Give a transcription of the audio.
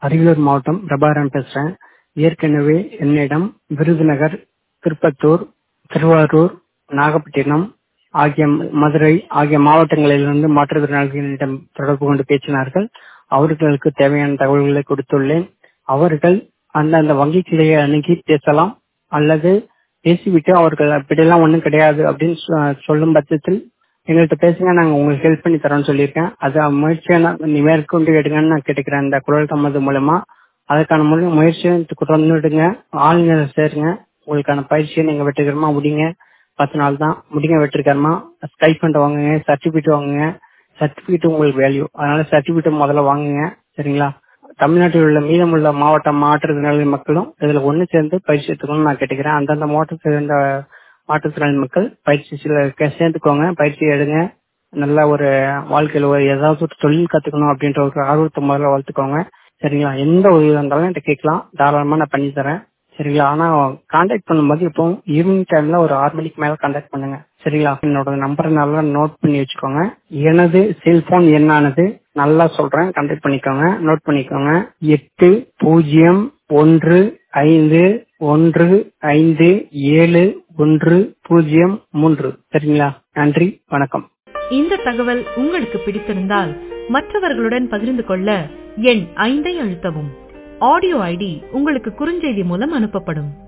அரியலூர் மாவட்டம் பிரபாகரன் பேசுறேன் ஏற்கனவே என்னிடம் விருதுநகர் திருப்பத்தூர் திருவாரூர் நாகப்பட்டினம் ஆகிய மதுரை ஆகிய மாவட்டங்களிலிருந்து மாற்றுத்திறனாளிகளிடம் தொடர்பு கொண்டு பேசினார்கள் அவர்களுக்கு தேவையான தகவல்களை கொடுத்துள்ளேன் அவர்கள் அந்தந்த வங்கி கிளையை அணுகி பேசலாம் அல்லது பேசிவிட்டு அவர்கள் அப்படியெல்லாம் ஒன்றும் கிடையாது அப்படின்னு சொ- சொல்லும் பட்சத்தில் எங்கள்கிட்ட பேசுங்க நாங்க உங்களுக்கு ஹெல்ப் பண்ணி தரோம்னு சொல்லியிருக்கேன் அது முயற்சியை நான் நீ மேற்கொண்டு எடுங்கன்னு நான் கேட்டுக்கிறேன் இந்த குரல் தமது மூலமா அதுக்கான முழு முயற்சியை தொடர்ந்து விடுங்க ஆளுங்களை சேருங்க உங்களுக்கான பயிற்சியை நீங்க வெற்றிகரமா முடிங்க பத்து நாள் தான் முடிங்க வெற்றிகரமா ஸ்கைஃபண்ட் வாங்குங்க சர்டிபிகேட் வாங்குங்க சர்டிபிகேட் உங்களுக்கு வேல்யூ அதனால சர்டிபிகேட் முதல்ல வாங்குங்க சரிங்களா தமிழ்நாட்டில் உள்ள மீதமுள்ள மாவட்ட மாற்றுத்திறனாளி மக்களும் இதுல ஒண்ணு சேர்ந்து பயிற்சி எடுத்துக்கணும்னு நான் கேட்டுக்கிறேன் அந்தந்த மாவட்டத்தை சேர்ந்த மாற்றுத்திறனாளி மக்கள் பயிற்சி சில சேர்ந்துக்கோங்க பயிற்சி எடுங்க நல்ல ஒரு வாழ்க்கையில ஒரு ஏதாவது ஒரு தொழில் கத்துக்கணும் அப்படின்ற ஒரு ஆர்வத்தை முதல்ல வளர்த்துக்கோங்க சரிங்களா எந்த உதவி இருந்தாலும் என்கிட்ட கேட்கலாம் தாராளமா நான் பண்ணி தரேன் சரிங்களா ஆனா கான்டாக்ட் பண்ணும்போது இப்போ ஈவினிங் டைம்ல ஒரு ஆறு மணிக்கு மேல கான்டாக்ட் பண்ணுங்க சரிங்களா என்னோட நம்பரை நல்லா நோட் பண்ணி வச்சுக்கோங்க எனது செல்போன் எண்ணானது நல்லா சொல்றேன் கான்டாக்ட் பண்ணிக்கோங்க நோட் பண்ணிக்கோங்க எட்டு பூஜ்ஜியம் ஒன்று ஐந்து ஒன்று ஐந்து ஏழு ஒன்று பூஜ்ஜியம் மூன்று சரிங்களா நன்றி வணக்கம் இந்த தகவல் உங்களுக்கு பிடித்திருந்தால் மற்றவர்களுடன் பகிர்ந்து கொள்ள எண் ஐந்தை அழுத்தவும் ஆடியோ ஐடி உங்களுக்கு குறுஞ்செய்தி மூலம் அனுப்பப்படும்